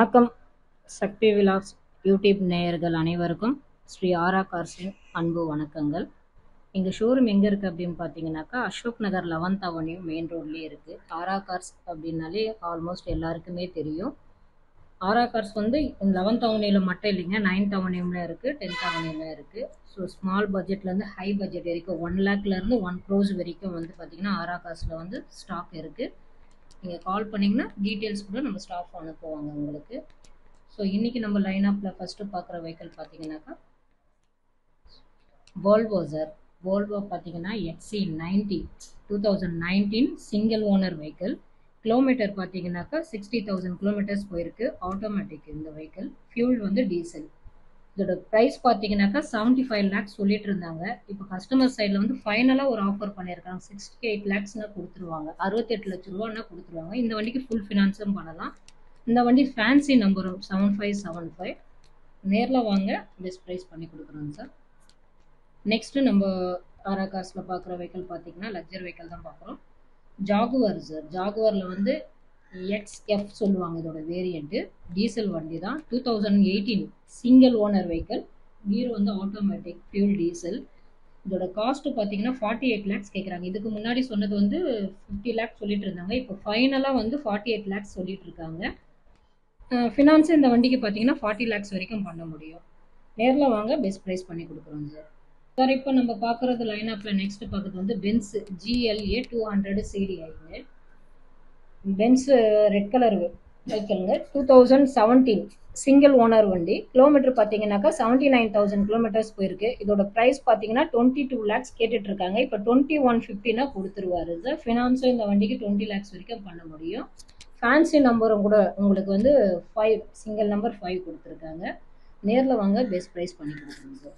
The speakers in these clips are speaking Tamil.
வணக்கம் சக்தி விலாஸ் யூடியூப் நேயர்கள் அனைவருக்கும் ஸ்ரீ ஆரா கார்ஸின் அன்பு வணக்கங்கள் எங்கள் ஷோரூம் எங்கே இருக்குது அப்படின்னு பார்த்தீங்கன்னாக்கா Ashok Nagar eleventh avenue main ரோட்லேயே இருக்குது ஆரா கார்ஸ் அப்படின்னாலே ஆல்மோஸ்ட் எல்லாருக்குமே தெரியும் ஆரா கார்ஸ் வந்து லெவன்த் அவென்யூவில் மட்டும் இல்லைங்க நைன்த் அவென்யூவில் இருக்குது டென்த் அவென்யூவில் இருக்குது ஸோ ஸ்மால் பட்ஜெட்லேருந்து ஹை பட்ஜெட் வரைக்கும் ஒன் லேக்லேருந்து ஒன் க்ரோஸ் வரைக்கும் வந்து பார்த்திங்கன்னா ஆரா கார்ஸில் வந்து ஸ்டாக் இருக்குது நீங்கள் கால் பண்ணிங்கன்னா டீட்டெயில்ஸ் கூட நம்ம ஸ்டாஃப் அனுப்புவாங்க உங்களுக்கு ஸோ இன்றைக்கி நம்ம லைன் அப்பில் ஃபஸ்ட்டு பார்க்குற வெஹிக்கிள் பார்த்தீங்கன்னாக்கா வால்வோ சார் வால்வோ பார்த்தீங்கன்னா XC ninety two thousand nineteen single owner vehicle kilometre பார்த்தீங்கன்னாக்கா சிக்ஸ்டி தௌசண்ட் கிலோமீட்டர்ஸ் போயிருக்கு ஆட்டோமேட்டிக் இந்த வெஹிக்கிள் ஃபியூல் வந்து டீசல் இதோட ப்ரைஸ் பார்த்தீங்கன்னாக்கா செவன்ட்டி ஃபைவ் லேக்ஸ் சொல்லிட்டு இருந்தாங்க இப்போ கஸ்டமர் சைடில் வந்து ஃபைனலாக ஒரு ஆஃபர் பண்ணியிருக்காங்க சிக்ஸ்டி எயிட் லேக்ஸ்னா கொடுத்துருவாங்க அறுபத்தெட்டு லட்ச ரூபான்னா கொடுத்துருவாங்க இந்த வண்டிக்கு ஃபுல் ஃபினான்ஸும் பண்ணலாம் இந்த வண்டி ஃபேன்சி நம்பரும் செவன் ஃபைவ் செவன் ஃபைவ் நேரில் வாங்க பெஸ்ட் ப்ரைஸ் பண்ணி கொடுக்குறோங்க சார் நெக்ஸ்ட்டு நம்ம ஆரா காசில் பார்க்குற வெஹிக்கிள் பார்த்தீங்கன்னா லக்ஸர் வெஹிக்கிள் தான் பார்க்குறோம் ஜாகுவார் சார் ஜாகுவாரில் வந்து எக்ஸ்எஃப் சொல்லுவாங்க இதோட வேரியண்ட்டு டீசல் வண்டி தான் two thousand eighteen single owner vehicle gear வந்து ஆட்டோமேட்டிக் ஃபியூல் டீசல் இதோட காஸ்ட் பார்த்தீங்கன்னா ஃபார்ட்டி எயிட் லேக்ஸ் கேட்குறாங்க இதுக்கு முன்னாடி சொன்னது வந்து ஃபிஃப்டி லேக்ஸ் சொல்லிட்டு இருந்தாங்க இப்போ ஃபைனலாக வந்து ஃபார்ட்டி எயிட் லேக்ஸ் சொல்லிட்டு இருக்காங்க ஃபினான்ஸ் இந்த வண்டிக்கு பார்த்தீங்கன்னா ஃபார்ட்டி லேக்ஸ் வரைக்கும் பண்ண முடியும் நேரில் வாங்க பெஸ்ட் ப்ரைஸ் பண்ணி கொடுக்குறோம் சார் சார் இப்போ நம்ம பார்க்குறது லைன் அப்பில் நெக்ஸ்ட் பார்க்குறது வந்து பென்ஸ் ஜிஎல்ஏ டூ ஹண்ட்ரட் சிடிஐங்க பென்ஸ் ரெட் கலர் வெஹிக்கிள்ங்க two thousand seventeen single owner வண்டி கிலோமீட்டர் பார்த்தீங்கன்னாக்கா செவன்ட்டி நைன் தௌசண்ட் கிலோமீட்டர்ஸ் போயிருக்கு இதோட ப்ரைஸ் பார்த்தீங்கன்னா டுவெண்ட்டி டூ லேக்ஸ் கேட்டுட்டு இருக்காங்க இப்போ டுவெண்ட்டி ஒன் ஃபிஃப்டினா கொடுத்துருவாரு சார் ஃபினான்ஸும் இந்த வண்டிக்கு டுவெண்ட்டி லேக்ஸ் வரைக்கும் பண்ண முடியும் ஃபேன்சி நம்பரும் கூட உங்களுக்கு வந்து ஃபைவ் சிங்கிள் நம்பர் ஃபைவ் கொடுத்துருக்காங்க நேரில் வாங்க பெஸ்ட் ப்ரைஸ் பண்ணி கொடுக்குறோம் சார்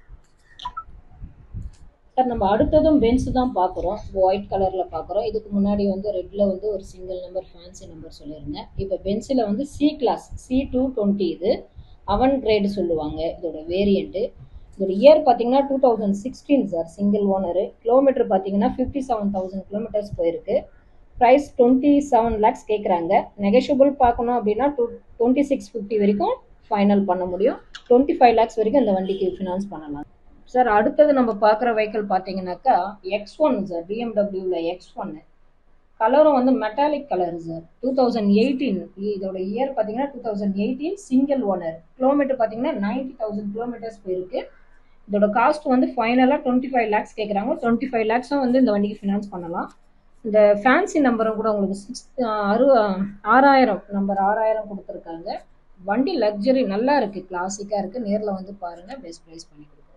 சார் நம்ம அடுத்ததும் பென்ஸ் தான் பார்க்குறோம் ஒயிட் கலரில் பார்க்குறோம் இதுக்கு முன்னாடி வந்து ரெட்டில் வந்து ஒரு சிங்கிள் நம்பர் ஃபேன்சி நம்பர் சொல்லியிருந்தேன் இப்போ பென்ஸில் வந்து C class C two twenty இது அவன் கிரேடு சொல்லுவாங்க இதோட வேரியண்ட்டு இதோட இயர் பார்த்தீங்கன்னா two thousand sixteen sir single owner kilometre பார்த்தீங்கன்னா ஃபிஃப்டி செவன் தௌசண்ட் கிலோமீட்டர்ஸ் போயிருக்கு ப்ரைஸ் டுவெண்ட்டி செவன் லேக்ஸ் கேட்குறாங்க நெகஷியபிள் பார்க்கணும் அப்படின்னா டூ டுவெண்ட்டி சிக்ஸ் ஃபிஃப்டி வரைக்கும் ஃபைனல் பண்ண முடியும் டுவெண்ட்டி ஃபைவ் லேக்ஸ் வரைக்கும் இந்த வண்டிக்கு ஃபினான்ஸ் பண்ணலாம் சார் அடுத்தது நம்ம பார்க்குற வெஹிக்கிள் பார்த்தீங்கன்னாக்கா எக்ஸ் ஒன் சார் பிஎம்டபிள்யூவில் எக்ஸ் ஒன்னு கலரும் வந்து metallic colour sir two thousand eighteen இதோட இயர் பார்த்தீங்கன்னா two thousand eighteen single owner kilometre பார்த்தீங்கன்னா நைன்டி தௌசண்ட் கிலோமீட்டர்ஸ் போயிருக்கு இதோட காஸ்ட் வந்து ஃபைனலாக டுவெண்ட்டி ஃபைவ் லேக்ஸ் கேட்குறாங்க டுவெண்ட்டி ஃபைவ் லேக்ஸும் வந்து இந்த வண்டிக்கு ஃபினான்ஸ் பண்ணலாம் இந்த ஃபேன்சி நம்பரும் கூட உங்களுக்கு சிக்ஸ் அறு ஆறாயிரம் நம்பர் ஆறாயிரம் கொடுத்துருக்காங்க வண்டி லக்ஸரி நல்லா இருக்குது கிளாசிக்காக இருக்குது நேரில் வந்து பாருங்கள் பெஸ்ட் ப்ரைஸ் பண்ணி கொடுக்குறோம்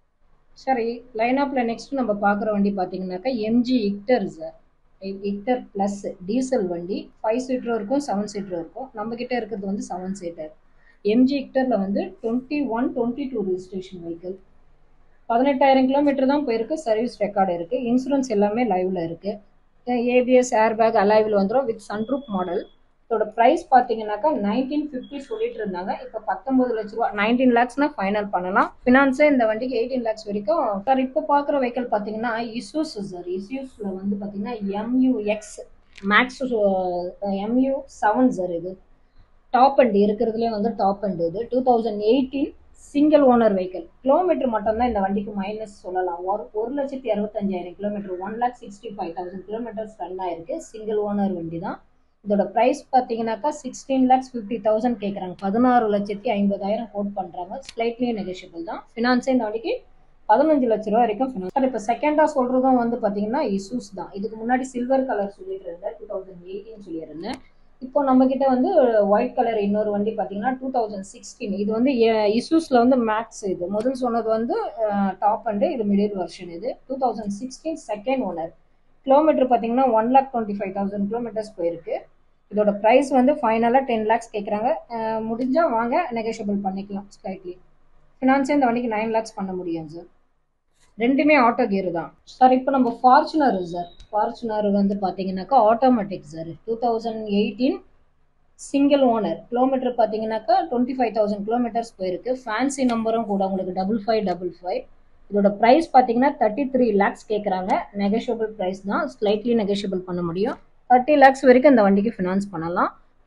சரி லைன் அப்பில் நெக்ஸ்ட் நம்ம பார்க்குற வண்டி பார்த்தீங்கன்னாக்கா MG Hector sir Hector plus diesel வண்டி ஃபைவ் சீட்டரும் இருக்கும் செவன் சீட்டரும் இருக்கும் நம்மக்கிட்ட இருக்கிறது வந்து செவன் சீட்டர் எம்ஜி இக்டரில் வந்து twenty one twenty two registration vehicle பதினெட்டாயிரம் கிலோமீட்டர் தான் போயிருக்கு சர்வீஸ் ரெக்கார்டு இருக்குது இன்சூரன்ஸ் எல்லாமே லைவில் இருக்குது ஏபிஎஸ் ஏர்பேக் அலைவில் வந்துடும் வித் சன்ரூப் மாடல் இதோட ப்ரைஸ் பார்த்தீங்கன்னாக்கா நைன்டீன் ஃபிஃப்டி சொல்லிட்டு இருந்தாங்க இப்போ பத்தொம்பது லட்ச ரூபா நைன்டீன் லேக்ஸ்னா ஃபைனல் பண்ணலாம் ஃபினான்ஸே இந்த வண்டிக்கு எயிட்டீன் லேக்ஸ் வரைக்கும் சார் இப்போ பார்க்குற வெஹிக்கிள் பார்த்தீங்கன்னா இஸ்யூஸ் சார் இஸ்யூஸில் வந்து பார்த்தீங்கன்னா MUX max MU seven sir இது டாப் அண்ட் இருக்கிறதுலே வந்து டாப் அண்ட் இது two thousand eighteen single owner vehicle kilometre மட்டும்தான் இந்த வண்டிக்கு மைனஸ் சொல்லலாம் ஒரு ஒரு லட்சத்தி அறுபத்தஞ்சாயிரம் kilometre one lakh sixty five thousand kilometres run ஆயிருக்கு சிங்கிள் ஓனர் வண்டி தான் இதோட ப்ரைஸ் பார்த்தீங்கன்னாக்கா சிக்ஸ்டீன் லேக்ஸ் ஃபிஃப்டி தௌசண்ட் கேட்குறாங்க பதினாறு லட்சத்தி ஐம்பதாயிரம் கோட் பண்ணுறாங்க ஸ்லைட்லி நெகோஷியபிள் தான் ஃபினான்ஸே இந்த வண்டிக்கு பதினஞ்சு லட்ச ரூபா வரைக்கும் ஃபினான்ஸ் சார் இப்போ செகண்டாக சொல்கிறதும் வந்து பார்த்தீங்கன்னா இஷ்யூஸ் தான் இதுக்கு முன்னாடி சில்வர் கலர் சொல்லிட்டு இருந்தேன் டூ தௌசண்ட் எயிட்டீன் சொல்லியிருந்தேன் இப்போ நம்மக்கிட்ட வந்து ஒயிட் கலர் இன்னொரு வண்டி பார்த்தீங்கன்னா டூ தௌசண்ட் சிக்ஸ்டீன் இது வந்து இஷ்யூஸில் வந்து மேக்ஸ் இது முதல் சொன்னது வந்து டாப் அண்டு இது மிடில் வெர்ஷன் இது two thousand sixteen second owner kilometre பார்த்தீங்கன்னா one lakh twenty five thousand kilometres போயிருக்கு இதோட ப்ரைஸ் வந்து ஃபைனலாக டென் லேக்ஸ் கேட்குறாங்க முடிஞ்சால் வாங்க நெகோஷியபிள் பண்ணிக்கலாம் ஸ்லைட்லி ஃபினான்ஸே இந்த வண்டிக்கு நைன் லேக்ஸ் பண்ண முடியும் சார் ரெண்டுமே ஆட்டோ கியர் தான் சார் இப்போ நம்ம ஃபார்ச்சுனர் சார் ஃபார்ச்சுனர் வந்து பார்த்தீங்கன்னாக்கா automatic sir two thousand eighteen single owner kilometre பார்த்தீங்கன்னாக்கா டுவெண்ட்டி ஃபைவ் தௌசண்ட் கிலோமீட்டர்ஸ் போயிருக்கு ஃபேன்சி நம்பரும் கூட உங்களுக்கு டபுள் ஃபைவ் டபுள் ஃபைவ் இதோட ப்ரைஸ் பார்த்தீங்கன்னா தேர்ட்டி த்ரீ லேக்ஸ் கேட்குறாங்க நெகோஷியபிள் ப்ரைஸ் தான் ஸ்லைட்லி நெகோஷியபிள் பண்ண முடியும் தேர்ட்டி லேக்ஸ் வரைக்கும் இந்த வண்டிக்கு ஃபினான்ஸ் பண்ணலாம்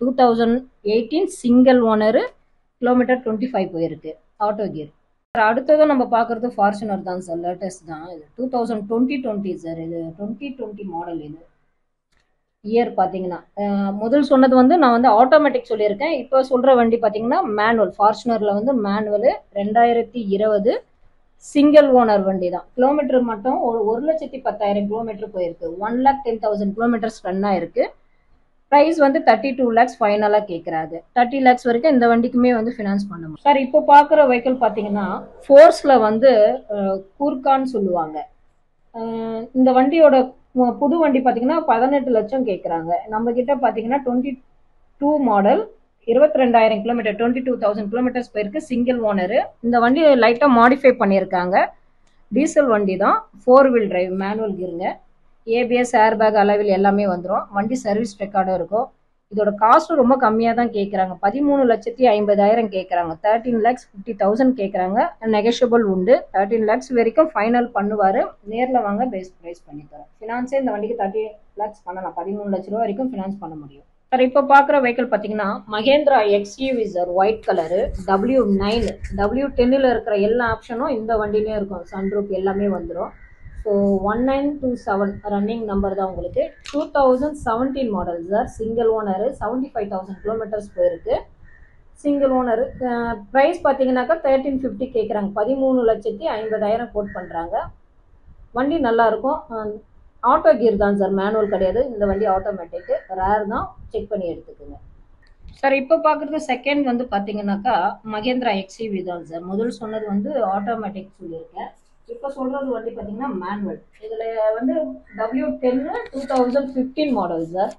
two thousand eighteen single owner kilometre twenty five போயிருக்கு ஆட்டோ கியர் சார் அடுத்ததும் நம்ம பார்க்குறது ஃபார்ச்சுனர் தான் சார் லேட்டஸ்ட் தான் இது two thousand twenty twenty sir இது டுவெண்ட்டி டுவெண்ட்டி மாடல் இது இயர் பார்த்தீங்கன்னா அஹ் முதல் சொன்னது வந்து நான் வந்து ஆட்டோமேட்டிக் சொல்லியிருக்கேன் இப்போ சொல்கிற வண்டி பார்த்தீங்கன்னா மேனுவல் ஃபார்ச்சுனரில் வந்து மேனுவலு ரெண்டாயிரத்தி இருபது சிங்கிள் ஓனர் வண்டி தான் கிலோமீட்டர் மட்டும் ஒரு ஒரு லட்சத்தி பத்தாயிரம் கிலோமீட்டர் போயிருக்கு one lakh ten thousand kilometres run ஆயிருக்கு ப்ரைஸ் வந்து தேர்ட்டி டூ லேக்ஸ் ஃபைனலாக கேட்குறாரு தேர்ட்டி லேக்ஸ் வரைக்கும் இந்த வண்டிக்குமே வந்து ஃபினான்ஸ் பண்ண முடியும் சார் இப்போ பார்க்குற வெஹிக்கிள் பார்த்தீங்கன்னா ஃபோர்ஸில் வந்து அஹ், கூர்க்கான்னு சொல்லுவாங்க அஹ், இந்த வண்டியோட மு- புது வண்டி பார்த்தீங்கன்னா பதினெட்டு லட்சம் கேட்குறாங்க நம்ம கிட்ட பார்த்தீங்கன்னா டுவெண்ட்டி டூ மாடல் இருபத்தி ரெண்டாயிரம் kilometre twenty two thousand kilometres போயிருக்கு சிங்கிள் ஓனரு இந்த வண்டி லைட்டாக மாடிஃபை பண்ணியிருக்காங்க டீசல் வண்டி தான் ஃபோர் வீல் டிரைவ் மேனுவல் கீருங்க ஏபிஎஸ் ஏர்பேக் அளவில் எல்லாமே வந்துடும் வண்டி சர்வீஸ் ரெக்கார்டும் இருக்கும் இதோட காஸ்ட்டும் ரொம்ப கம்மியாக தான் கேட்குறாங்க பதிமூணு லட்சத்தி ஐம்பதாயிரம் கேட்குறாங்க தேர்ட்டீன் லேக்ஸ் ஃபிஃப்டி தௌசண்ட் கேட்குறாங்க நெகஷியபிள் உண்டு தேர்ட்டீன் லேக்ஸ் வரைக்கும் ஃபைனல் பண்ணுவார் நேரில் வாங்க பெஸ்ட் ப்ரைஸ் பண்ணி தரோம் ஃபினான்ஸே இந்த வண்டிக்கு தேர்ட்டி லேக்ஸ் பண்ணலாம் பதிமூணு லட்ச ரூபா வரைக்கும் ஃபினான்ஸ் பண்ண முடியும் சார் இப்போ பார்க்குற வெஹிக்கிள் பார்த்தீங்கன்னா Mahindra XUV sir white colour W nine W டென்னில் இருக்கிற எல்லா ஆப்ஷனும் இந்த வண்டியிலையும் இருக்கும் சன்ரூப் எல்லாமே வந்துடும் so one nine two seven running number தான் உங்களுக்கு two thousand seventeen model sir single owner seventy five thousand kilometres போயிருக்கு சிங்கிள் ஓனர் ப்ரைஸ் பார்த்தீங்கன்னாக்கா தேர்ட்டீன் ஃபிஃப்டி கேட்குறாங்க பதிமூணு லட்சத்தி ஐம்பதாயிரம் கோட் பண்ணுறாங்க வண்டி நல்லா இருக்கும் ஆட்டோ கியர் தான் சார் மேனுவல் கிடையாது இந்த வண்டி ஆட்டோமேட்டிக்கு ரேர் தான் செக் பண்ணி எடுத்துக்கோங்க சார் இப்போ பார்க்குறது செகண்ட் வந்து பார்த்தீங்கன்னாக்கா மகேந்திரா எக்ஸிவி தான் சார் முதல் சொன்னது வந்து ஆட்டோமேட்டிக் சொல்லியிருக்கேன் இப்போ சொல்கிறது வண்டி பார்த்தீங்கன்னா மேனுவல் இதில் வந்து W ten two thousand fifteen model sir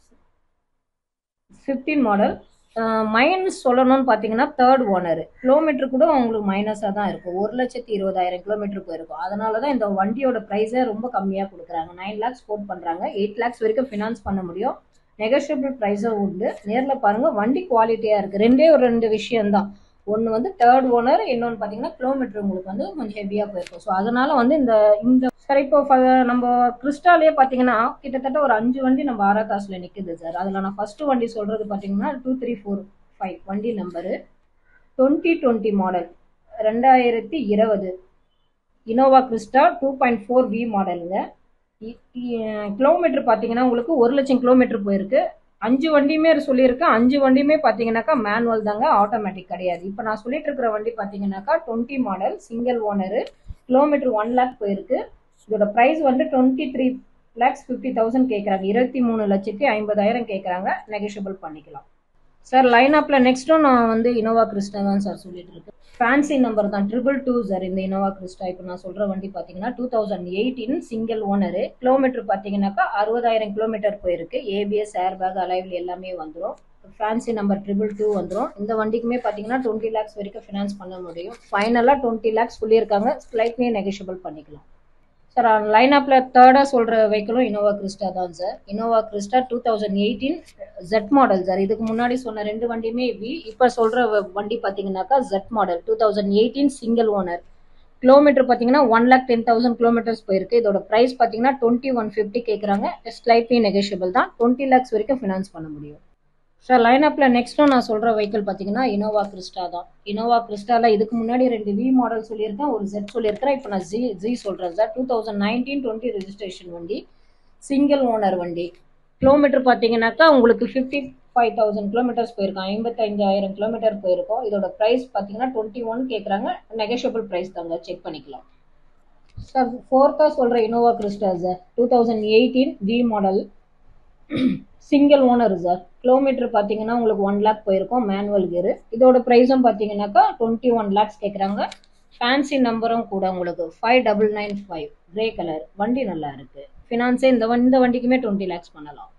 fifteen model minus சொல்லணும்னு பார்த்தீங்கன்னா தேர்ட் ஓனர் கிலோமீட்டர் கூட உங்களுக்கு மைனஸாக தான் இருக்கும் ஒரு லட்சத்தி இருபதாயிரம் கிலோமீட்டர் போயிருக்கும் அதனால தான் இந்த வண்டியோட ப்ரைஸே ரொம்ப கம்மியாக கொடுக்குறாங்க நைன் லேக்ஸ் கோட் பண்ணுறாங்க எயிட் லேக்ஸ் வரைக்கும் ஃபினான்ஸ் பண்ண முடியும் நெகோஷியபிள் ப்ரைஸும் உண்டு நேரில் பாருங்கள் வண்டி குவாலிட்டியாக இருக்குது ரெண்டே ஒரு ரெண்டு விஷயம்தான் ஒன்று வந்து தேர்ட் ஓனர் இன்னொன்று பார்த்தீங்கன்னா கிலோமீட்டர் உங்களுக்கு வந்து கொஞ்சம் ஹெவியாக போயிருக்கும் ஸோ அதனால வந்து இந்த இந்த சார் இப்போ ஃப- நம்ம கிறிஸ்டாலே பார்த்தீங்கன்னா கிட்டத்தட்ட ஒரு அஞ்சு வண்டி நம்ம ஆராகாஸில் நிற்குது சார் அதில் நான் ஃபஸ்ட்டு வண்டி சொல்கிறது பார்த்தீங்கன்னா டூ த்ரீ ஃபோர் ஃபைவ் வண்டி நம்பரு டுவெண்ட்டி டுவெண்ட்டி மாடல் ரெண்டாயிரத்தி இருபது Innova Crysta two point four V மாடலுங்க கிலோமீட்டர் பார்த்தீங்கன்னா உங்களுக்கு ஒரு லட்சம் கிலோமீட்டர் போயிருக்கு அஞ்சு வண்டியுமே சொல்லியிருக்கேன் அஞ்சு வண்டியுமே பார்த்தீங்கன்னாக்கா மேனுவல் தாங்க ஆட்டோமேட்டிக் கிடையாது இப்போ நான் சொல்லிட்டு இருக்கிற வண்டி பார்த்தீங்கன்னாக்கா twenty model single owner kilometre one lakh போயிருக்கு இதோட ப்ரைஸ் வந்து twenty three lakhs fifty thousand கேட்குறாங்க இருபத்தி மூணு லட்சத்தி ஐம்பதாயிரம் கேட்குறாங்க நெகோஷியபிள் பண்ணிக்கலாம் சார் லைன் அப்பில் நெக்ஸ்ட்டும் நான் வந்து இனோவா கிறிஸ்டா தான் சார் சொல்லிட்டு இருக்கேன் ஃபேன்சி நம்பர் தான் ட்ரிபிள் டூ சார் இந்த இனோவா கிறிஸ்டா இப்போ நான் சொல்கிற வண்டி பார்த்தீங்கன்னா two thousand eighteen single owner kilometre பார்த்தீங்கன்னாக்கா அறுபதாயிரம் கிலோமீட்டர் போயிருக்கு ஏபிஎஸ் ஏர்பேக் அலைவில் எல்லாமே வந்துடும் ஃபேன்சி நம்பர் ட்ரிபிள் டூ வந்துடும் இந்த வண்டிக்குமே பார்த்தீங்கன்னா டுவெண்ட்டி லேக்ஸ் வரைக்கும் ஃபினான்ஸ் பண்ண முடியும் ஃபைனலாக டுவெண்ட்டி லேக்ஸ் சொல்லியிருக்காங்க ஸ்லைட்லி நெகோஷியபிள் பண்ணிக்கலாம் சார் லைன் அப்பில் தேர்டாக சொல்கிற வெஹிக்கிளும் இனோவா கிறிஸ்டா தான் sir Innova Crysta two thousand eighteen Z model sir இதுக்கு முன்னாடி சொன்ன ரெண்டு வண்டியுமே வி இப்போ சொல்கிற வண்டி பார்த்தீங்கன்னாக்கா Z model two thousand eighteen single owner kilometre பார்த்தீங்கன்னா one lakh ten thousand kilometres போயிருக்கு இதோட ப்ரைஸ் பார்த்தீங்கன்னா டுவெண்ட்டி ஒன் ஃபிஃப்டி கேட்குறாங்க ஸ்லைட்லி நெகோஷியபிள் தான் டுவெண்ட்டி லேக்ஸ் வரைக்கும் ஃபினான்ஸ் பண்ண முடியும் சார் லைன் அப்பில் நெக்ஸ்ட்டும் நான் சொல்கிற வெஹிக்கிள் பார்த்தீங்கன்னா இனோவா கிறிஸ்டா தான் இனோவா கிறிஸ்டாவில் இதுக்கு முன்னாடி ரெண்டு வி மாடல் சொல்லியிருக்கேன் ஒரு ஜெட் சொல்லியிருக்கிறேன் இப்போ நான் ஜி ஜி சொல்கிறேன் sir two thousand nineteen twenty registration வண்டி சிங்கிள் ஓனர் வண்டி கிலோமீட்டர் பார்த்தீங்கன்னாக்கா உங்களுக்கு ஃபிஃப்டி ஃபைவ் தௌசண்ட் கிலோமீட்டர்ஸ் போயிருக்கும் ஐம்பத்தஞ்சாயிரம் கிலோமீட்டர் போயிருக்கும் இதோட ப்ரைஸ் பார்த்தீங்கன்னா டுவெண்ட்டி ஒன் கேட்குறாங்க நெகோஷியபிள் ப்ரைஸ் தாங்க செக் பண்ணிக்கலாம் சார் ஃபோர்த்தாக சொல்கிற Innova Crysta sir two thousand eighteen V model single owner sir kilometre பார்த்தீங்கன்னா உங்களுக்கு ஒன் லேக் போயிருக்கும் மேனுவல் கியர் இதோட ப்ரைஸும் பார்த்தீங்கன்னாக்கா டுவெண்ட்டி ஒன் லேக்ஸ் கேட்குறாங்க ஃபேன்சி நம்பரும் கூட உங்களுக்கு five double nine five grey colour வண்டி நல்லா இருக்கு ஃபினான்ஸே இந்த வண்டி இந்த வண்டிக்குமே டுவெண்ட்டி லேக்ஸ் பண்ணலாம்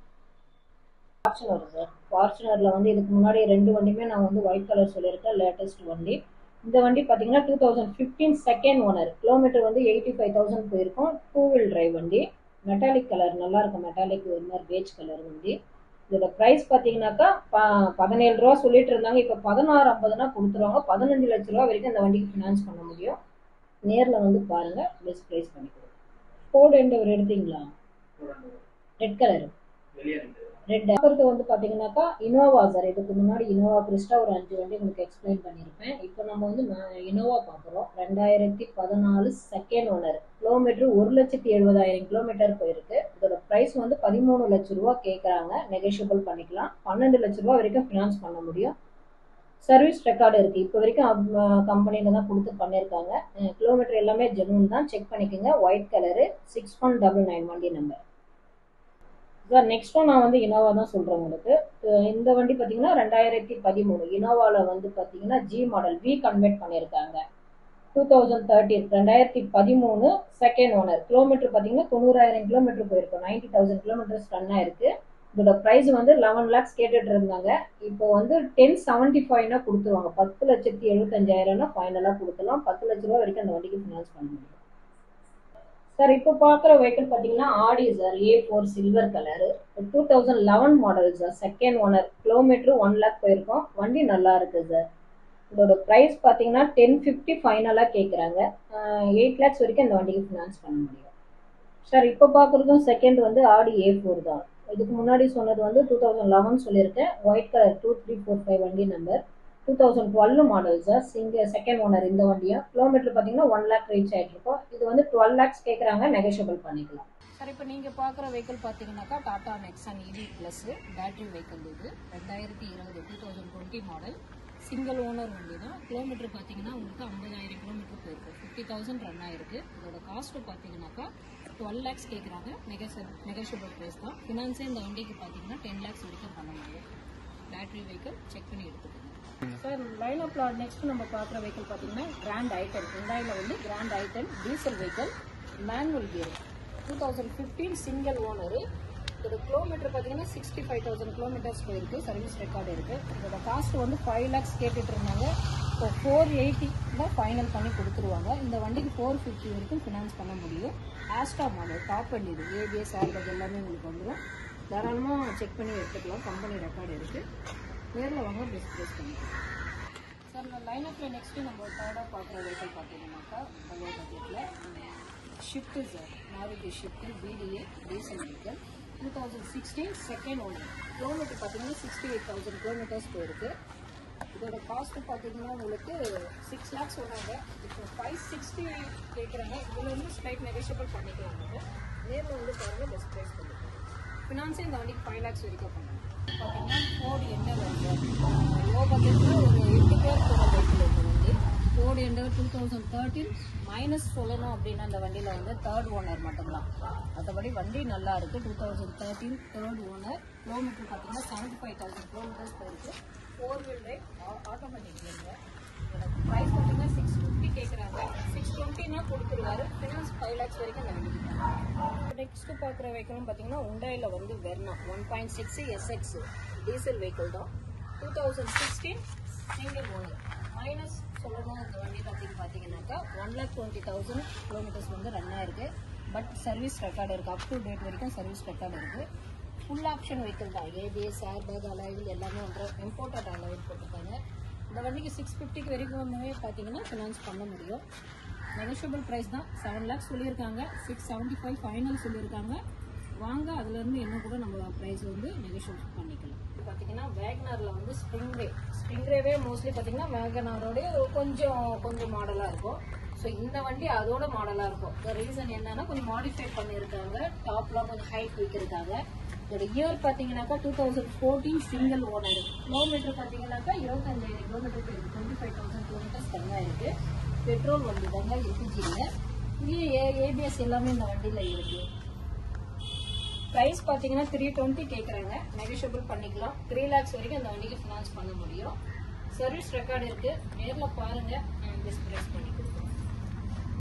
ஃபார்ச்சுனர் சார் ஃபார்ச்சுனரில் வந்து இதுக்கு முன்னாடி ரெண்டு வண்டியுமே நான் வந்து ஒயிட் கலர் சொல்லியிருக்கேன் லேட்டஸ்ட் வண்டி இந்த வண்டி பார்த்தீங்கன்னா two thousand fifteen second owner kilometre வந்து எயிட்டி ஃபைவ் தௌசண்ட் போயிருக்கும் டூ வீல் டிரைவ் வண்டி மெட்டாலிக் கலர் நல்லா இருக்கும் மெட்டாலிக் ஒரு மாதிரி பேஜ் கலர் வண்டி இதோட ப்ரைஸ் பார்த்தீங்கன்னாக்கா ப பதினேழு ரூபா சொல்லிட்டு இருந்தாங்க இப்போ பதினாறு ஐம்பதுனா கொடுத்துருவாங்க பதினஞ்சு லட்ச ரூபா வரைக்கும் இந்த வண்டிக்கு ஃபினான்ஸ் பண்ண முடியும் நேரில் வந்து பாருங்கள் பெஸ்ட் ப்ரைஸ் பண்ணி கொடுங்க ஃபோர்டு எண்டவர் எடுத்தீங்களா ரெட் கலர் வெளியே ரெண்டு ரெட் அடுத்து வந்து பாத்தீங்கன்னாக்கா இனோவா சார் இதுக்கு முன்னாடி இனோவா கிறிஸ்டா ஒரு அஞ்சு வண்டி உங்களுக்கு எக்ஸ்பிளைன் பண்ணியிருப்பேன் இப்போ நம்ம வந்து இனோவா பார்க்குறோம் ரெண்டாயிரத்தி பதினாலு செகண்ட் ஓனர் கிலோமீட்டர் ஒரு லட்சத்தி எழுபதாயிரம் கிலோமீட்டர் போயிருக்கு இதோட ப்ரைஸ் வந்து பதிமூணு லட்ச ரூபா கேட்குறாங்க நெகோஷியபிள் பண்ணிக்கலாம் பன்னெண்டு லட்ச ரூபா வரைக்கும் ஃபினான்ஸ் பண்ண முடியும் சர்வீஸ் ரெக்கார்டு இருக்கு இப்போ வரைக்கும் கம்பெனியில தான் கொடுத்து பண்ணியிருக்காங்க கிலோமீட்டர் எல்லாமே ஜெனூன் தான் செக் பண்ணிக்கோங்க white colour six one double nine வண்டி நம்பர் சார் நெக்ஸ்ட்டும் நான் வந்து இனோவா தான் சொல்கிறேன் உங்களுக்கு அஹ் இந்த வண்டி பார்த்தீங்கன்னா ரெண்டாயிரத்தி பதிமூணு இனோவாவில் வந்து பார்த்தீங்கன்னா ஜி மாடல் வி கன்வெர்ட் பண்ணியிருக்காங்க டூ தௌசண்ட் தேர்ட்டீன் ரெண்டாயிரத்தி பதிமூணு செகண்ட் ஓனர் கிலோமீட்டர் பார்த்தீங்கன்னா தொண்ணூறாயிரம் கிலோமீட்டர் போயிருக்கும் நைன்டி தௌசண்ட் கிலோமீட்டர்ஸ் ரன் ஆயிருக்கு இதோட ப்ரைஸ் வந்து லெவன் லேக்ஸ் கேட்டுட்டு இருந்தாங்க இப்போ வந்து டென் செவன்ட்டி ஃபைவ்னா கொடுத்துருவாங்க பத்து லட்சத்தி எழுபத்தஞ்சாயிரம்னா ஃபைனலாக கொடுக்கலாம் பத்து லட்ச ரூபா வரைக்கும் அந்த வண்டிக்கு ஃபினான்ஸ் பண்ண முடியும் சார் இப்போ பார்க்குற வெஹிக்கிள் பார்த்தீங்கன்னா Audi sir A four silver colour two thousand eleven model sir second owner kilometre one lakh போயிருக்கோம் வண்டி நல்லா இருக்கு சார் இதோட ப்ரைஸ் பார்த்தீங்கன்னா டென் ஃபிஃப்டி ஃபைனலாக கேட்குறாங்க எயிட் லேக்ஸ் வரைக்கும் அந்த வண்டிக்கு ஃபினான்ஸ் பண்ண முடியும் சார் இப்போ பார்க்குறதும் செகண்ட் வந்து ஆடி ஏ ஃபோர் தான் இதுக்கு முன்னாடி சொன்னது வந்து டூ தௌசண்ட் லெவன் சொல்லியிருக்கேன் white colour two three four five வண்டி number two thousand twelve model sir single second owner இந்த வண்டியும் கிலோமீட்டர் பார்த்தீங்கன்னா ஒன் லேக் ரீச் ஆகிட்டு இருக்கோம் இது வந்து டுவெல் லேக்ஸ் கேட்குறாங்க நெகோஷியபிள் பண்ணிக்கலாம் சார் இப்போ நீங்கள் பார்க்குற வெஹிக்கிள் பார்த்தீங்கன்னாக்கா Tata Nexon EV plus battery vehicle இது ரெண்டாயிரத்தி இருபது two thousand twenty model single owner வண்டி தான் கிலோமீட்டர் பார்த்தீங்கன்னா உங்களுக்கு ஐம்பதாயிரம் கிலோமீட்டர் போயிருக்கு ஃபிஃப்டி தௌசண்ட் ரன் ஆயிருக்கு இதோட காஸ்ட்டு பார்த்தீங்கன்னாக்கா டுவெல் லேக்ஸ் கேட்குறாங்க நெகோஷியபிள் நெகோஷியபிள் ப்ரைஸ் தான் ஃபினான்ஸே இந்த வண்டிக்கு பார்த்தீங்கன்னா டென் லேக்ஸ் வரைக்கும் பண்ண முடியும் பேட்டரி வெஹிக்கிள் செக் பண்ணி எடுத்துக்கோங்க சார் லைன் அப் நெக்ஸ்ட் நம்ம பார்க்குற வெஹிக்கிள் பார்த்தீங்கன்னா கிராண்ட் ஐட்டன் ரெண்டாயிரம் வந்து grand i ten diesel vehicle manual gear two thousand fifteen single owner இதோட கிலோமீட்டர் பார்த்தீங்கன்னா சிக்ஸ்டி ஃபைவ் தௌசண்ட் கிலோமீட்டர்ஸ் போயிருக்கு சர்வீஸ் ரெக்கார்டு இருக்கு இதோட காஸ்ட் வந்து ஃபைவ் லேக்ஸ் கேட்டுட்டு இருந்தாங்க இப்போ ஃபோர் எயிட்டி தான் ஃபைனல் பண்ணி கொடுத்துருவாங்க இந்த வண்டிக்கு ஃபோர் ஃபிஃப்டி வரைக்கும் ஃபினான்ஸ் பண்ண முடியும் ஆஸ்டா மாடல் டாப் வண்டி இது ஏபிஎஸ் ஏர்பேக் எல்லாமே உங்களுக்கு வந்துடும் தாராளமாக செக் பண்ணி எடுத்துக்கலாம் கம்பெனி ரெக்கார்டு இருக்கு நேரில் வாங்க பெஸ்ட் ப்ரைஸ் பண்ணிக்கலாம் சார் நான் லைன் அப்பில் நெக்ஸ்ட்டு நம்ம தேர்டாக பார்க்குற வெஹிக்கல் பார்த்தீங்கன்னாக்கா பழைய பட்ஜெட்டில் ஷிஃப்ட்டு சார் மாருதி ஷிஃப்ட்டு பிடிஏ diesel vehicle two thousand sixteen second owner kilometre பார்த்தீங்கன்னா சிக்ஸ்டி எயிட் தௌசண்ட் கிலோமீட்டர்ஸ் போயிருக்கு இதோட காஸ்ட் பார்த்தீங்கன்னா உங்களுக்கு சிக்ஸ் லேக்ஸ் சொன்னாங்க இப்போ ஃபைவ் சிக்ஸ்டி கேட்குறாங்க இதில் வந்து ஸ்லைட் நெகோஷியபிள் பண்ணிக்கலாம் நீங்கள் நேரில் வந்து பாருங்கள் பெஸ்ட் ப்ரைஸ் பண்ணிக்கலாம் ஃபினான்ஸே இந்த வண்டிக்கு ஃபைவ் லேக்ஸ் வரைக்கும் பண்ணலாம் பார்த்தீங்கன்னா ஃபோர்டு எண்டர் வந்து லோ பட்ஜெட்டில் ஒரு எட்டு பேர் போகிற வெஹிக்கிள் இந்த வண்டி Ford Endeavour two thousand thirteen minus சொல்லணும் அப்படின்னா அந்த வண்டியில் வந்து தேர்ட் ஓனர் மட்டும்தான் மற்றபடி வண்டி நல்லா இருக்குது two thousand thirteen third owner kilometre பார்த்தீங்கன்னா செவன்ட்டி ஃபைவ் தௌசண்ட் கிலோமீட்டர்ஸ் போயிருக்கு ஃபோர் வீல் ட்ரைவ் ஆட்டோமேட்டிக் இல்லைங்க ப்ரைஸ் பார்த்தீங்கன்னா சிக்ஸ் ஃபிஃப்டி கேட்குறாங்க சிக்ஸ் டுவெண்ட்டினா கொடுத்துருவாரு ஃபினான்ஸ் ஃபைவ் லேக்ஸ் வரைக்கும் அந்த வண்டிக்கு நெக்ஸ்ட் பார்க்குற வெஹிக்கிள்னு பார்த்தீங்கன்னா உண்டாயில் வந்து Verna one point six SX diesel vehicle தான் two thousand sixteen single owner minus சொல்லணும் இந்த வண்டி அப்படின்னு பார்த்தீங்கன்னாக்கா one lakh twenty thousand kilometres வந்து ரன் ஆயிருக்கு பட் சர்வீஸ் ரெக்கார்டு இருக்குது அப் டு டேட் வரைக்கும் சர்வீஸ் ரெக்கார்டு இருக்குது ஃபுல் ஆப்ஷன் வெஹிக்கிள் தான் ஏபிஎஸ் ஏர் பேக் அலைவில் எல்லாமே ஒன்று இம்போர்ட்டட் அலைவில் போட்டிருக்காங்க இந்த வண்டிக்கு சிக்ஸ் ஃபிஃப்டிக்கு வரைக்குமே பார்த்தீங்கன்னா ஃபினான்ஸ் பண்ண முடியும் நெகோஷியபிள் ப்ரைஸ் தான் செவன் லேக்ஸ் சொல்லியிருக்காங்க சிக்ஸ் செவன்ட்டி ஃபைவ் ஃபைனல் சொல்லியிருக்காங்க வாங்க அதுலேருந்து இன்னும் கூட நம்ம ப்ரைஸ் வந்து நெகோஷியேட் பண்ணிக்கலாம் பார்த்தீங்கன்னா வேகனாரில் வந்து ஸ்ப்ரிங்ரே ஸ்ப்ரிங்ரேவே மோஸ்ட்லி பார்த்தீங்கன்னா வேகனாரோட கொஞ்சம் கொஞ்சம் மாடலாக இருக்கும் ஸோ இந்த வண்டி அதோட மாடலாக இருக்கும் இந்த ரீசன் என்னன்னா கொஞ்சம் மாடிஃபை பண்ணியிருக்காங்க டாப்லாம் கொஞ்சம் ஹைட் வைக்கிருக்காங்க இதோட இயர் பார்த்தீங்கன்னாக்கா two thousand fourteen single owner kilometre பார்த்தீங்கன்னாக்கா இருபத்தஞ்சாயிரம் கிலோமீட்டர் இருக்கு டுவெண்ட்டி ஃபைவ் தௌசண்ட் கிலோமீட்டர்ஸ் தங்க இருக்கு பெட்ரோல் வண்டி தாங்க எல்பிஜியில் இங்கேயே ஏபிஎஸ் எல்லாமே இந்த வண்டியில் இருக்கு ப்ரைஸ் பார்த்தீங்கன்னா த்ரீ டுவெண்ட்டி கேட்குறாங்க நெகோஷியபிள் பண்ணிக்கலாம் த்ரீ லேக்ஸ் வரைக்கும் அந்த வண்டிக்கு ஃபினான்ஸ் பண்ண முடியும் சர்வீஸ் ரெக்கார்டு இருக்கு நேரில் பாருங்க பெஸ்ட் ப்ரைஸ் பண்ணி கொடுக்குறோம்